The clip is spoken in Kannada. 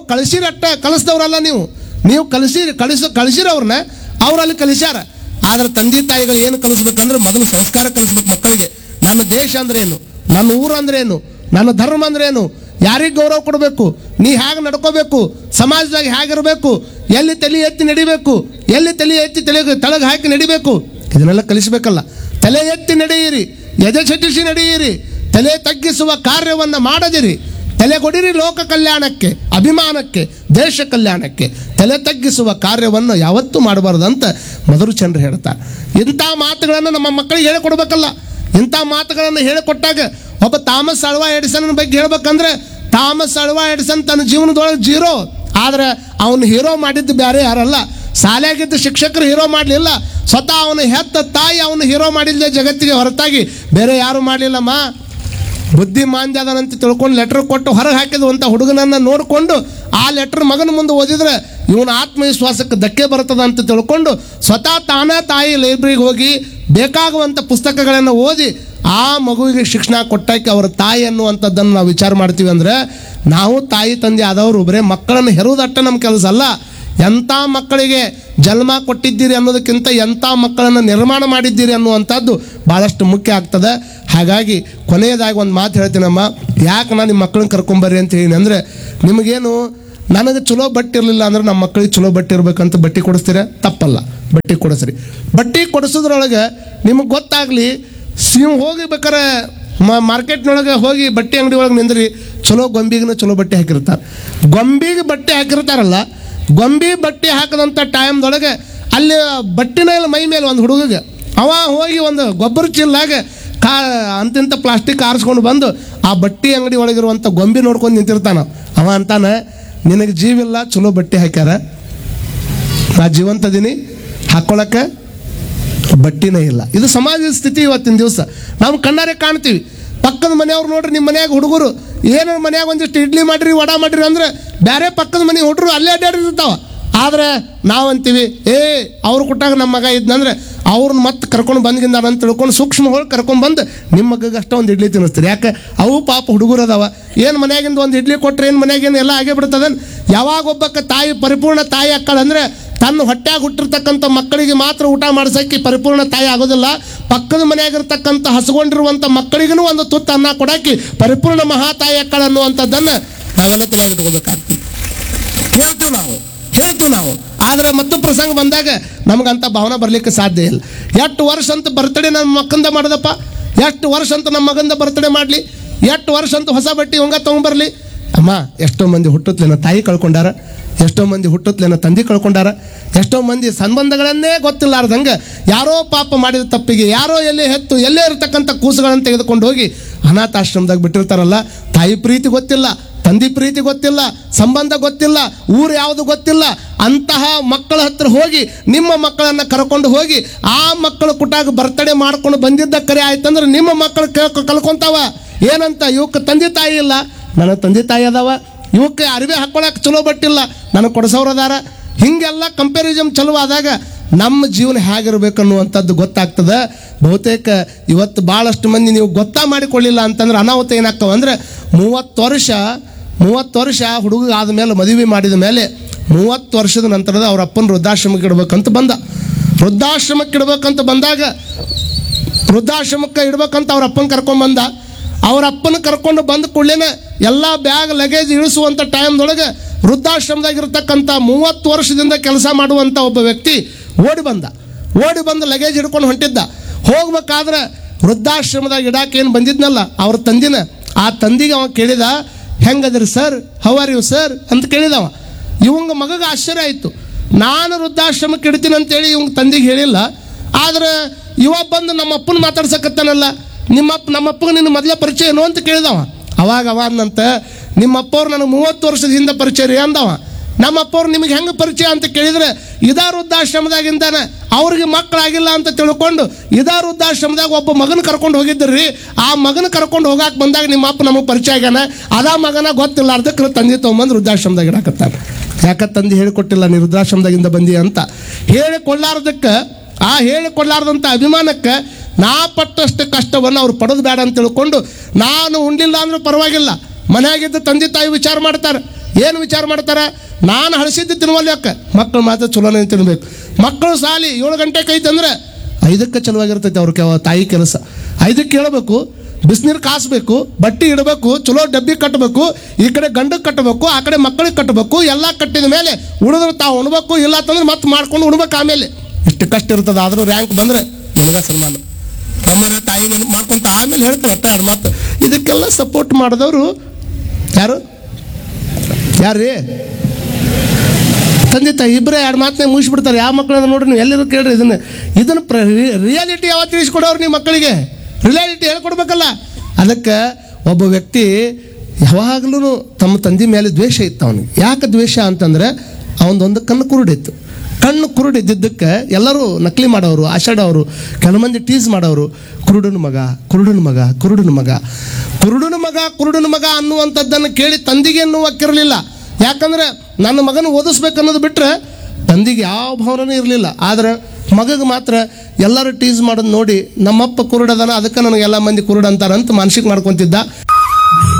ಕಳಿಸಿರಟ್ಟ ಕಲಿಸ್ದವ್ರಲ್ಲ ನೀವು ನೀವು ಕಲಿಸಿ ಕಳಿಸ ಕಳಿಸಿರವ್ರನ್ನ ಅವ್ರು ಅಲ್ಲಿ ಕಲಿಸ್ಯಾರ ಆದ್ರೆ ತಂದೆ ತಾಯಿಗಳು ಏನು ಕಲಿಸ್ಬೇಕಂದ್ರೆ ಮೊದಲು ಸಂಸ್ಕಾರ ಕಲಿಸ್ಬೇಕು ಮಕ್ಕಳಿಗೆ ನನ್ನ ದೇಶ ಅಂದ್ರೆ ಏನು ನನ್ನ ಊರು ಅಂದ್ರೆ ಏನು ನನ್ನ ಧರ್ಮ ಅಂದ್ರೆ ಏನು ಯಾರಿಗೆ ಗೌರವ ಕೊಡಬೇಕು ನೀ ಹೇಗೆ ನಡ್ಕೋಬೇಕು ಸಮಾಜದಾಗ ಹೇಗಿರಬೇಕು ಎಲ್ಲಿ ತಲೆ ಎತ್ತಿ ನಡಿಬೇಕು ಎಲ್ಲಿ ತಲೆ ಎತ್ತಿ ತಲೆ ತಳಗೆ ಹಾಕಿ ನಡಿಬೇಕು ಇದನ್ನೆಲ್ಲ ಕಲಿಸ್ಬೇಕಲ್ಲ ತಲೆ ಎತ್ತಿ ನಡೆಯಿರಿ ಎದೆ ಚಟಿಸಿ ನಡೆಯಿರಿ ತಲೆ ತಗ್ಗಿಸುವ ಕಾರ್ಯವನ್ನು ಮಾಡದಿರಿ ತಲೆಗೊಡಿರಿ ಲೋಕ ಕಲ್ಯಾಣಕ್ಕೆ ಅಭಿಮಾನಕ್ಕೆ ದೇಶ ಕಲ್ಯಾಣಕ್ಕೆ ತಲೆ ತಗ್ಗಿಸುವ ಕಾರ್ಯವನ್ನು ಯಾವತ್ತೂ ಮಾಡಬಾರ್ದು ಅಂತ ಮಧುರಚಂದ್ರ ಹೇಳ್ತಾರೆ ಇಂಥ ಮಾತುಗಳನ್ನು ನಮ್ಮ ಮಕ್ಕಳಿಗೆ ಹೇಳಿಕೊಡ್ಬೇಕಲ್ಲ ಇಂಥ ಮಾತುಗಳನ್ನು ಹೇಳಿಕೊಟ್ಟಾಗ ಒಬ್ಬ ಥಾಮಸ್ ಅಳ್ವಾ ಎಡಿಸನ್ ಬಗ್ಗೆ ಹೇಳ್ಬೇಕಂದ್ರೆ ಥಾಮಸ್ ಅಳ್ವಾ ಎಡಿಸನ್ ತನ್ನ ಜೀವನದೊಳಗೆ ಜೀರೋ ಆದ್ರೆ ಅವನು ಹೀರೋ ಮಾಡಿದ್ದು ಬೇರೆ ಯಾರಲ್ಲ ಶಾಲೆಯಾಗಿದ್ದ ಶಿಕ್ಷಕರು ಹೀರೋ ಮಾಡಲಿಲ್ಲ ಸ್ವತಃ ಅವನು ಹೆತ್ತ ತಾಯಿ ಅವನು ಹೀರೋ ಮಾಡಿಲ್ಲ ಜಗತ್ತಿಗೆ ಹೊರತಾಗಿ ಬೇರೆ ಯಾರು ಮಾಡಲಿಲ್ಲಮ್ಮ ಬುದ್ಧಿ ಮಾಂದ್ಯದನಂತ ತಿಳ್ಕೊಂಡು ಲೆಟರ್ ಕೊಟ್ಟು ಹೊರಗೆ ಹಾಕಿದಂಥ ಹುಡುಗನನ್ನು ನೋಡಿಕೊಂಡು ಆ ಲೆಟರ್ ಮಗನ ಮುಂದೆ ಓದಿದ್ರೆ ಇವನ ಆತ್ಮವಿಶ್ವಾಸಕ್ಕೆ ಧಕ್ಕೆ ಬರ್ತದ ಅಂತ ತಿಳ್ಕೊಂಡು ಸ್ವತಃ ತಾನೇ ತಾಯಿ ಲೈಬ್ರರಿಗೆ ಹೋಗಿ ಬೇಕಾಗುವಂಥ ಪುಸ್ತಕಗಳನ್ನು ಓದಿ ಆ ಮಗುವಿಗೆ ಶಿಕ್ಷಣ ಕೊಟ್ಟಾಕಿ ಅವರ ತಾಯಿ ಅನ್ನುವಂಥದ್ದನ್ನು ನಾವು ವಿಚಾರ ಮಾಡ್ತೀವಿ ಅಂದರೆ ನಾವು ತಾಯಿ ತಂದೆ ಆದವರು ಬರೇ ಮಕ್ಕಳನ್ನು ಹೆರುವುದಟ್ಟ ನಮ್ಮ ಕೆಲಸ ಅಲ್ಲ ಎಂಥ ಮಕ್ಕಳಿಗೆ ಜನ್ಮ ಕೊಟ್ಟಿದ್ದೀರಿ ಅನ್ನೋದಕ್ಕಿಂತ ಎಂಥ ಮಕ್ಕಳನ್ನು ನಿರ್ಮಾಣ ಮಾಡಿದ್ದೀರಿ ಅನ್ನುವಂಥದ್ದು ಭಾಳಷ್ಟು ಮುಖ್ಯ ಆಗ್ತದೆ ಹಾಗಾಗಿ ಕೊನೆಯದಾಗಿ ಒಂದು ಮಾತು ಹೇಳ್ತೀನಮ್ಮ ಯಾಕೆ ನಾನು ನಿಮ್ಮ ಮಕ್ಕಳನ್ನ ಕರ್ಕೊಂಬರ್ರಿ ಅಂತ ಹೇಳಿ ಅಂದರೆ ನಿಮಗೇನು ನನಗೆ ಚಲೋ ಬಟ್ಟೆ ಇರಲಿಲ್ಲ ಅಂದ್ರೆ ನಮ್ಮ ಮಕ್ಕಳಿಗೆ ಚಲೋ ಬಟ್ಟೆ ಇರ್ಬೇಕಂತ ಬಟ್ಟೆ ಕೊಡಿಸ್ತೀರ ತಪ್ಪಲ್ಲ ಬಟ್ಟೆ ಕೊಡಿಸ್ರಿ ಬಟ್ಟೆ ಕೊಡಿಸೋದ್ರೊಳಗೆ ನಿಮಗೆ ಗೊತ್ತಾಗಲಿ ನೀವು ಹೋಗಿ ಬೇಕಾರೆ ಮಾರ್ಕೆಟ್ನೊಳಗೆ ಹೋಗಿ ಬಟ್ಟೆ ಅಂಗಡಿ ಒಳಗೆ ನಿಂದ್ರಿ ಚಲೋ ಗೊಂಬಿಗಿನ ಚಲೋ ಬಟ್ಟೆ ಹಾಕಿರ್ತಾರೆ ಗೊಂಬಿಗೆ ಬಟ್ಟೆ ಹಾಕಿರ್ತಾರಲ್ಲ ಗೊಂಬಿ ಬಟ್ಟೆ ಹಾಕದಂಥ ಟೈಮ್ದೊಳಗೆ ಅಲ್ಲಿ ಬಟ್ಟಿನ ಇಲ್ಲ ಮೈ ಮೇಲೆ ಒಂದು ಹುಡುಗಗೆ ಅವ ಹೋಗಿ ಒಂದು ಗೊಬ್ಬರ ಚೀಲ್ದಾಗ ಕಾ ಅಂತಿಂತ ಪ್ಲಾಸ್ಟಿಕ್ ಆರಿಸ್ಕೊಂಡು ಬಂದು ಆ ಬಟ್ಟೆ ಅಂಗಡಿ ಒಳಗಿರುವಂಥ ಗೊಂಬಿ ನೋಡ್ಕೊಂಡು ನಿಂತಿರ್ತಾನ ಅವ ಅಂತಾನೆ ನಿನಗೆ ಜೀವಿಲ್ಲ ಚಲೋ ಬಟ್ಟೆ ಹಾಕ್ಯಾರ ನಾ ಜೀವಂತದೀನಿ ಹಾಕ್ಕೊಳಕ್ಕೆ ಬಟ್ಟಿನೇ ಇಲ್ಲ ಇದು ಸಮಾಜದ ಸ್ಥಿತಿ ಇವತ್ತಿನ ದಿವಸ ನಾವು ಕಣ್ಣಾರೆ ಕಾಣ್ತೀವಿ ಪಕ್ಕದ ಮನೆಯವ್ರು ನೋಡ್ರಿ ನಿಮ್ಮ ಮನ್ಯಾಗ ಹುಡುಗರು ಏನೋ ಮನ್ಯಾಗ ಒಂದಿಷ್ಟು ಇಡ್ಲಿ ಮಾಡಿರಿ ವಡ ಮಾಡಿರಿ ಅಂದ್ರೆ ಬೇರೆ ಪಕ್ಕದ ಮನೆ ಹುಡುಗರು ಅಲ್ಲೇ ಅಡ್ಡಾಡಿರ್ತಾವ ಆದ್ರೆ ನಾವಂತೀವಿ ಏ ಅವ್ರು ಕೊಟ್ಟಾಗ ನಮ್ಮ ಮಗ ಇದ್ನಂದ್ರೆ ಅವ್ರನ್ನ ಮತ್ತೆ ಕರ್ಕೊಂಡು ಬಂದ್ಗಿಂದ ಅಂತ ತಿಳ್ಕೊಂಡು ಸೂಕ್ಷ್ಮ ಹೋಗಿ ಕರ್ಕೊಂಡು ಬಂದು ನಿಮ್ಮ ಮಗಗೆ ಅಷ್ಟೇ ಒಂದು ಇಡ್ಲಿ ತಿನ್ನಿಸ್ತಾರೆ ಯಾಕೆ ಅವು ಪಾಪ ಹುಡುಗರು ಅದಾವ ಏನು ಮನ್ಯಾಗಿಂದ ಒಂದು ಇಡ್ಲಿ ಕೊಟ್ರೆ ಏನು ಮನ್ಯಾಗೇನು ಎಲ್ಲ ಆಗೇ ಬಿಡ್ತದ ಯಾವಾಗ ಒಬ್ಬಕ್ಕೆ ತಾಯಿ ಪರಿಪೂರ್ಣ ತಾಯಿ ಅಕ್ಕಳಂದ್ರೆ ತನ್ನ ಹೊಟ್ಯಾಗ ಹುಟ್ಟಿರ್ತಕ್ಕಂಥ ಮಕ್ಕಳಿಗೆ ಮಾತ್ರ ಊಟ ಮಾಡ್ಸಕ್ಕೆ ಪರಿಪೂರ್ಣ ತಾಯಿ ಆಗೋದಿಲ್ಲ ಪಕ್ಕದ ಮನೆಯಾಗಿರ್ತಕ್ಕಂಥ ಹಸ್ಕೊಂಡಿರುವಂಥ ಮಕ್ಕಳಿಗೂ ಒಂದು ತುತ್ತು ಅನ್ನ ಕೊಡಾಕಿ ಪರಿಪೂರ್ಣ ಮಹಾ ತಾಯಿ ಅಕ್ಕಳ ಅನ್ನುವಂಥದ್ದನ್ನು ನಾವೆಲ್ಲ ತಲೆಯಾಗಿಟ್ಕೋಬೇಕಾಗ್ತದೆ ಹೇಳ್ತೀವಿ ನಾವು ಹೇಳ್ತೀವಿ ನಾವು ಆದ್ರೆ ಮತ್ತು ಪ್ರಸಂಗ ಬಂದಾಗ ನಮಗಂತ ಭಾವನೆ ಬರಲಿಕ್ಕೆ ಸಾಧ್ಯ ಇಲ್ಲ ಎಷ್ಟು ವರ್ಷ ಅಂತ ಬರ್ತಡೇ ನಮ್ಮ ಮಕ್ಕಂದ ಮಾಡೋದಪ್ಪ ಎಷ್ಟು ವರ್ಷ ಅಂತ ನಮ್ಮ ಮಗಂದ ಬರ್ತಡೇ ಮಾಡಲಿ ಎಷ್ಟು ವರ್ಷ ಅಂತ ಹೊಸ ಬಟ್ಟೆ ಹಂಗ ತೊಗೊಂಬರ್ಲಿ ಅಮ್ಮ ಎಷ್ಟೋ ಮಂದಿ ಹುಟ್ಟುತ್ತಲೇನ ತಾಯಿ ಕಳ್ಕೊಂಡಾರ ಎಷ್ಟೋ ಮಂದಿ ಹುಟ್ಟುತ್ತಲೇನ ತಂದೆ ಕಳ್ಕೊಂಡಾರ ಎಷ್ಟೋ ಮಂದಿ ಸಂಬಂಧಗಳನ್ನೇ ಗೊತ್ತಿಲ್ಲಾರ್ದಂಗೆ ಯಾರೋ ಪಾಪ ಮಾಡಿದ ತಪ್ಪಿಗೆ ಯಾರೋ ಎಲ್ಲಿ ಹೆತ್ತು ಎಲ್ಲೇ ಇರತಕ್ಕಂಥ ಕೂಸುಗಳನ್ನು ತೆಗೆದುಕೊಂಡು ಹೋಗಿ ಅನಾಥಾಶ್ರಮದಾಗ ಬಿಟ್ಟಿರ್ತಾರಲ್ಲ ತಾಯಿ ಪ್ರೀತಿ ಗೊತ್ತಿಲ್ಲ ತಂದೆ ಪ್ರೀತಿ ಗೊತ್ತಿಲ್ಲ ಸಂಬಂಧ ಗೊತ್ತಿಲ್ಲ ಊರು ಯಾವುದು ಗೊತ್ತಿಲ್ಲ ಅಂತಹ ಮಕ್ಕಳ ಹತ್ರ ಹೋಗಿ ನಿಮ್ಮ ಮಕ್ಕಳನ್ನು ಕರ್ಕೊಂಡು ಹೋಗಿ ಆ ಮಕ್ಕಳು ಕುಟಾಗ ಬರ್ತಡೇ ಮಾಡ್ಕೊಂಡು ಬಂದಿದ್ದ ಕರೆ ಆಯ್ತಂದ್ರೆ ನಿಮ್ಮ ಮಕ್ಕಳು ಕೇಳ್ಕೊ ಕಲ್ಕೊಂತಾವ ಏನಂತ ಇವಕ್ಕೆ ತಂದೆ ತಾಯಿ ಇಲ್ಲ ನನ್ನ ತಂದೆ ತಾಯಿ ಅದಾವ ಇವಕ್ಕೆ ಅರಿವೆ ಹಾಕೊಳಕ್ಕೆ ಚಲೋ ಬಟ್ಟಿಲ್ಲ ನನಗೆ ಕೊಡಿಸೋರು ಅದಾರ ಹಿಂಗೆಲ್ಲ ಕಂಪ್ಯಾರಿಸಮ್ ಚಲೋ ಆದಾಗ ನಮ್ಮ ಜೀವನ ಹೇಗಿರ್ಬೇಕು ಅನ್ನುವಂಥದ್ದು ಗೊತ್ತಾಗ್ತದೆ ಬಹುತೇಕ ಇವತ್ತು ಭಾಳಷ್ಟು ಮಂದಿ ನೀವು ಗೊತ್ತಾ ಮಾಡಿಕೊಳ್ಳಿಲ್ಲ ಅಂತಂದ್ರೆ ಅನಾಹುತ ಏನಾಗ್ತಾವ ಅಂದ್ರೆ ಮೂವತ್ತು ವರ್ಷ ಮೂವತ್ತು ವರ್ಷ ಹುಡುಗ ಆದಮೇಲೆ ಮದುವೆ ಮಾಡಿದ ಮೇಲೆ ಮೂವತ್ತು ವರ್ಷದ ನಂತರದ ಅವ್ರ ಅಪ್ಪನ ವೃದ್ಧಾಶ್ರಮಕ್ಕೆ ಇಡ್ಬೇಕಂತ ಬಂದ ವೃದ್ಧಾಶ್ರಮಕ್ಕೆ ಇಡ್ಬೇಕಂತ ಬಂದಾಗ ವೃದ್ಧಾಶ್ರಮಕ್ಕೆ ಇಡ್ಬೇಕಂತ ಅವ್ರ ಅಪ್ಪನ ಕರ್ಕೊಂಡ್ ಬಂದ ಅವ್ರ ಅಪ್ಪನ ಕರ್ಕೊಂಡು ಬಂದ ಕೂಡಲೇ ಎಲ್ಲ ಬ್ಯಾಗ್ ಲಗೇಜ್ ಇಳಿಸುವಂಥ ಟೈಮ್ದೊಳಗೆ ವೃದ್ಧಾಶ್ರಮದಾಗ ಇರತಕ್ಕಂಥ ಮೂವತ್ತು ವರ್ಷದಿಂದ ಕೆಲಸ ಮಾಡುವಂಥ ಒಬ್ಬ ವ್ಯಕ್ತಿ ಓಡಿ ಬಂದ ಓಡಿ ಬಂದು ಲಗೇಜ್ ಹಿಡ್ಕೊಂಡು ಹೊಂಟಿದ್ದ ಹೋಗ್ಬೇಕಾದ್ರೆ ವೃದ್ಧಾಶ್ರಮದಾಗ ಇಡಾಕೆ ಏನು ಬಂದಿದ್ನಲ್ಲ ಅವ್ರ ತಂದಿನ ಆ ತಂದಿಗೆ ಅವ ಕೇಳಿದ ಹೆಂಗದ್ರಿ sir how are you sir ಅಂತ ಕೇಳಿದವ ಇವಂಗ ಮಗಗೆ ಆಶ್ಚರ್ಯ ಆಯಿತು ನಾನು ವೃದ್ಧಾಶ್ರಮಕ್ಕೆ ಇಡ್ತೀನಿ ಅಂತೇಳಿ ಇವಂಗ ತಂದೆಗೆ ಹೇಳಿಲ್ಲ ಆದ್ರೆ ಇವ ಬಂದು ನಮ್ಮ ಅಪ್ಪನ ಮಾತಾಡ್ಸಕತ್ತಾನಲ್ಲ ನಿಮ್ಮಪ್ಪ ನಮ್ಮಪ್ಪಗೆ ನಿನ್ನ ಮೊದಲೇ ಪರಿಚಯ ಏನು ಅಂತ ಕೇಳಿದವ ಅವಾಗ ಅವ ಅಂದಂತ ನಿಮ್ಮಪ್ಪವ್ರು ನನಗೆ ಮೂವತ್ತು ವರ್ಷದ ಹಿಂದೆ ಪರಿಚಯ ರೀ ಅಂದವ ನಮ್ಮಪ್ಪವ್ರು ನಿಮಗೆ ಹೆಂಗೆ ಪರಿಚಯ ಅಂತ ಕೇಳಿದ್ರೆ ಇದಾ ವೃದ್ಧಾಶ್ರಮದಾಗಿಂದಾನೆ ಅವ್ರಿಗೆ ಮಕ್ಕಳಾಗಿಲ್ಲ ಅಂತ ತಿಳ್ಕೊಂಡು ಇದಾ ವೃದ್ಧಾಶ್ರಮದಾಗ ಒಬ್ಬ ಮಗನ ಕರ್ಕೊಂಡು ಹೋಗಿದ್ರಿ ಆ ಮಗನ ಕರ್ಕೊಂಡು ಹೋಗಾಕ್ ಬಂದಾಗ ನಿಮ್ಮ ಅಪ್ಪ ನಮಗೆ ಪರಿಚಯ ಆಗ್ಯಾನ ಅದಾ ಮಗನ ಗೊತ್ತಿಲ್ಲ ಅರ್ಧಕ್ಕೆ ತಂದೆ ತೊಗೊಂಬಂದು ವೃದ್ಧಾಶ್ರಮದಾಗ ಇಡಾಕತ್ತಾನ ಯಾಕ ತಂದೆ ಹೇಳಿಕೊಟ್ಟಿಲ್ಲ ನೀ ವೃದ್ಧಾಶ್ರಮದಾಗಿಂದ ಬಂದಿ ಅಂತ ಹೇಳಿಕೊಳ್ಳಾರ್ದಕ್ಕೆ ಆ ಹೇಳಿಕೊಳ್ಳಾರ್ದಂಥ ಅಭಿಮಾನಕ್ಕೆ ನಾ ಪಟ್ಟಷ್ಟು ಕಷ್ಟವನ್ನು ಅವ್ರು ಪಡೋದು ಬೇಡ ಅಂತ ತಿಳ್ಕೊಂಡು ನಾನು ಉಂಡಿಲ್ಲ ಅಂದ್ರೂ ಪರವಾಗಿಲ್ಲ ಮನೆಯಾಗಿದ್ದ ತಂದೆ ತಾಯಿ ವಿಚಾರ ಮಾಡ್ತಾರೆ ಏನು ವಿಚಾರ ಮಾಡ್ತಾರ ನಾನು ಹಳಸಿದ್ದು ತಿನ್ನುವಲ್ಲಿ ಯಾಕೆ ಮಕ್ಕಳು ಮಾತ್ರ ಚಲೋನೇ ತಿನ್ಬೇಕು ಮಕ್ಕಳು ಸಾಲಿ ಏಳು ಗಂಟೆ ಕೈತಂದ್ರೆ ಐದಕ್ಕೆ ಚಲುವಾಗಿರ್ತೈತೆ ಅವ್ರ ಕೆವ ತಾಯಿ ಕೆಲಸ ಐದಕ್ಕೆ ಹೇಳಬೇಕು ಬಿಸಿನೀರು ಕಾಸಬೇಕು ಬಟ್ಟೆ ಇಡಬೇಕು ಚಲೋ ಡಬ್ಬಿ ಕಟ್ಟಬೇಕು ಈ ಕಡೆ ಗಂಡಕ್ಕೆ ಕಟ್ಟಬೇಕು ಆ ಕಡೆ ಮಕ್ಕಳಿಗೆ ಕಟ್ಟಬೇಕು ಎಲ್ಲ ಕಟ್ಟಿದ ಮೇಲೆ ಉಳಿದ್ರೆ ತಾವು ಉಣ್ಬೇಕು ಇಲ್ಲ ಅಂತಂದ್ರೆ ಮತ್ತೆ ಮಾಡ್ಕೊಂಡು ಉಣ್ಬೇಕು ಆಮೇಲೆ ಇಷ್ಟು ಕಷ್ಟ ಇರ್ತದೆ ಆದರೂ ರ್ಯಾಂಕ್ ಬಂದರೆ ನನಗೆ ಸನ್ಮಾನ ನಮ್ಮನೆ ತಾಯಿ ಮನೆ ಮಾಡ್ಕೊಂತ ಆಮೇಲೆ ಹೇಳ್ತಾರೆ ಅತ್ತ ಎರಡು ಮಾತು ಇದಕ್ಕೆಲ್ಲ ಸಪೋರ್ಟ್ ಮಾಡಿದವರು ಯಾರು ಯಾರ್ರೀ ತಂದೆ ತಾಯಿ ಇಬ್ಬರೇ ಎರಡು ಮಾತನ್ನ ಮುಗಿಸ್ಬಿಡ್ತಾರೆ ಯಾವ ಮಕ್ಕಳು ನೋಡ್ರಿ ನೀವು ಎಲ್ಲರೂ ಕೇಳ್ರಿ ಇದನ್ನ ಇದನ್ನು ಪ್ರ ರಿಯಾಲಿಟಿ ಯಾವತ್ತು ತಿಳಿಸ್ಕೊಡೋರು ನಿಮ್ಮ ಮಕ್ಕಳಿಗೆ ರಿಯಾಲಿಟಿ ಹೇಳ್ಕೊಡ್ಬೇಕಲ್ಲ ಅದಕ್ಕೆ ಒಬ್ಬ ವ್ಯಕ್ತಿ ಯಾವಾಗಲೂ ತಮ್ಮ ತಂದೆ ಮೇಲೆ ದ್ವೇಷ ಇತ್ತು ಅವನಿಗೆ ಯಾಕೆ ದ್ವೇಷ ಅಂತಂದ್ರೆ ಅವನದೊಂದು ಕಣ್ಣು ಕುರುಡಿತ್ತು ಕಣ್ಣು ಕುರುಡಿದ್ದಕ್ಕೆ ಎಲ್ಲರೂ ನಕಲಿ ಮಾಡೋರು ಆಷಾಡೋರು ಕೆಲವು ಮಂದಿ ಟೀಸ್ ಮಾಡೋರು ಕುರುಡನ ಮಗ ಕುರುಡನ ಮಗ ಕುರುಡನ ಮಗ ಕುರುಡನ ಮಗ ಕುರುಡನ ಮಗ ಅನ್ನುವಂಥದ್ದನ್ನು ಕೇಳಿ ತಂದೆಗೆ ನೋವಕ್ಕಿರಲಿಲ್ಲ ಯಾಕಂದ್ರೆ ನನ್ನ ಮಗನ ಓದಿಸ್ಬೇಕು ಅನ್ನೋದು ಬಿಟ್ಟರೆ ತಂದೆಗೆ ಯಾವ ಭಾವನೆ ಇರಲಿಲ್ಲ ಆದ್ರೆ ಮಗಗೆ ಮಾತ್ರ ಎಲ್ಲರೂ ಟೀಸ್ ಮಾಡೋದು ನೋಡಿ ನಮ್ಮಪ್ಪ ಕುರುಡದನ ಅದಕ್ಕೆ ನನಗೆ ಎಲ್ಲ ಮಂದಿ ಕುರುಡ ಅಂತಾರಂತ ಮಾನಸಿಕ ಮಾಡ್ಕೊತಿದ್ದ